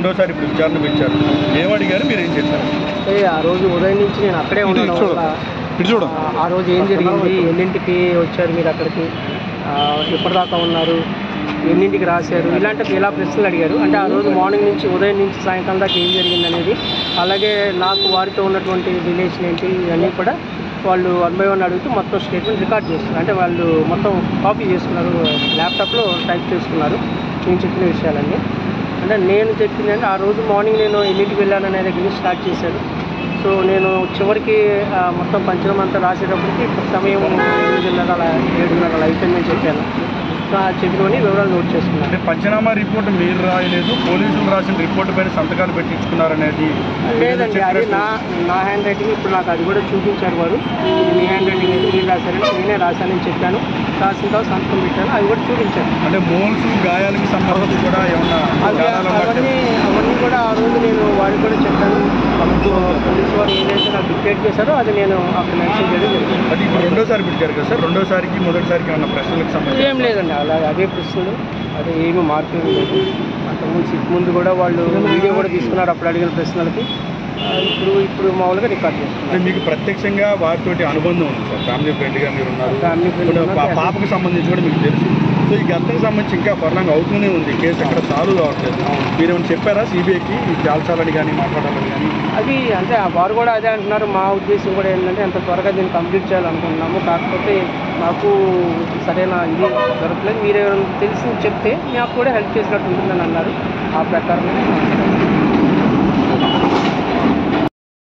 రెండోసారి ఇప్పుడు విచారణ పెంచారు ఏమడిగారు మీరు ఏం చెప్పారు అంటే ఆ రోజు ఉదయం నుంచి నేను అక్కడే ఉన్నాను చూడు. వల్ల, ఇటు చూడు ఆ, ఆ రోజు ఏం జరిగింది ఎన్నింటికి వచ్చారు మీరు అక్కడికి ఆ, ఎప్పటిదాకా ఉన్నారు ఎన్నింటికి రాశారు ఇలాంటి ఇలా ప్రశ్నలు అడిగారు అంటే ఆ రోజు మార్నింగ్ నుంచి ఉదయం నుంచి సాయంకాలం దాకా ఏం జరిగింది అనేది అలాగే నాకు వారితో ఉన్నటువంటి రిలేషన్ ఏంటి ఇవన్నీ కూడా వాళ్ళు వన్ బై వన్ అడుగుతూ మొత్తం స్టేట్మెంట్ రికార్డ్ చేస్తున్నారు అంటే వాళ్ళు మొత్తం కాపీ చేసుకున్నారు ల్యాప్టాప్లో టైప్ చేసుకున్నారు నేను చెప్పిన విషయాలన్నీ అంటే నేను చెప్పింది అంటే ఆ రోజు మార్నింగ్ నేను ఎన్నింటికి వెళ్ళాను అనే దగ్గర నుంచి స్టార్ట్ చేశాను సో నేను చివరికి ఆ, మొత్తం పంచడం అంతా రాసేటప్పటికి సమయం ఎనిమిదిన్నర అలా ఏడున్నర అలా అయిపోయిందని చెప్పాను సో ఆ చెప్పినవని వివరాలు నోట్ చేసుకున్నాను అంటే పంచనామా రిపోర్ట్ మీరు రాయలేదు పోలీసులు రాసిన రిపోర్ట్ పైన సంతకాలు పెట్టించుకున్నారనేది లేదండి అది నా నా హ్యాండ్ రైటింగ్ ఇప్పుడు నాకు అది కూడా చూపించారు వారు ఇది మీ హ్యాండ్ రైటింగ్ అయితే మీరు రాశారని నేనే రాశానని చెప్పాను రాసిన తర్వాత సంతకం పెట్టాను అది కూడా చూపించాను అంటే మోల్స్ గాయాలకు సంబంధించి కూడా ఏమన్నా అవి గాయాలు ఉన్నట్టు- అవన్నీ అవన్నీ కూడా ఆ రోజు నేను వారికి కూడా చెప్పాను సో పోలీసు వారు ఏదైతే నాకు డిక్టేట్ చేశారో అది నేను అక్కడ మెన్షన్ చేయడం జరిగింది అది ఇప్పుడు రెండోసారి పిలిచారు కదా సార్ రెండోసారికి మొదటిసారికి ఏమన్నా ప్రశ్నలకు సంబంధించి ఏం లేదండి అలా అదే ప్రశ్నలు అదే ఏమీ మార్పు ఏమీ లేదు అంతకుముందు సిక్ ముందు కూడా వాళ్ళు వీడియో కూడా తీసుకున్నారు అప్పుడు అడిగిన ప్రశ్నలకి ఆ, ఇప్పుడు ఇప్పుడు మామూలుగా రికార్డ్ అంటే చేస్తున్నారు మీకు ప్రత్యక్షంగా వారితోటి అనుబంధం ఉంది సార్ ఫ్యామిలీ ఫ్రెండ్గా మీరు ఉన్నారు ఫ్యామిలీ ఫ్రెండ్ ఇప్పుడు ఉన్నారు, పా- ఫ్యామిలీ పాపకు సంబంధించి కూడా మీకు తెలుసు సో ఈ గతంకి సంబంధించి ఇంకా ఫర్లాంగ్ అవుతూనే ఉంది కేసు ఎక్కడ సాల్వ్ కావట్లేదు మీరు ఏమైనా చెప్పారా సిబిఐకి చాలాసార్లు కానీ మాట్లాడాలని కానీ అది అంటే ఆ వారు కూడా అదే అంటున్నారు మా ఉద్దేశం కూడా ఏంటంటే ఎంత త్వరగా దీన్ని కంప్లీట్ చేయాలనుకుంటున్నాము కాకపోతే మాకు సరైన ఇది దొరకలేదు మీరు ఎవరైనా తెలిసి చెప్తే మాకు కూడా హెల్ప్ చేసినట్టు ఉంటుందని అన్నారు ఆ ప్రకారం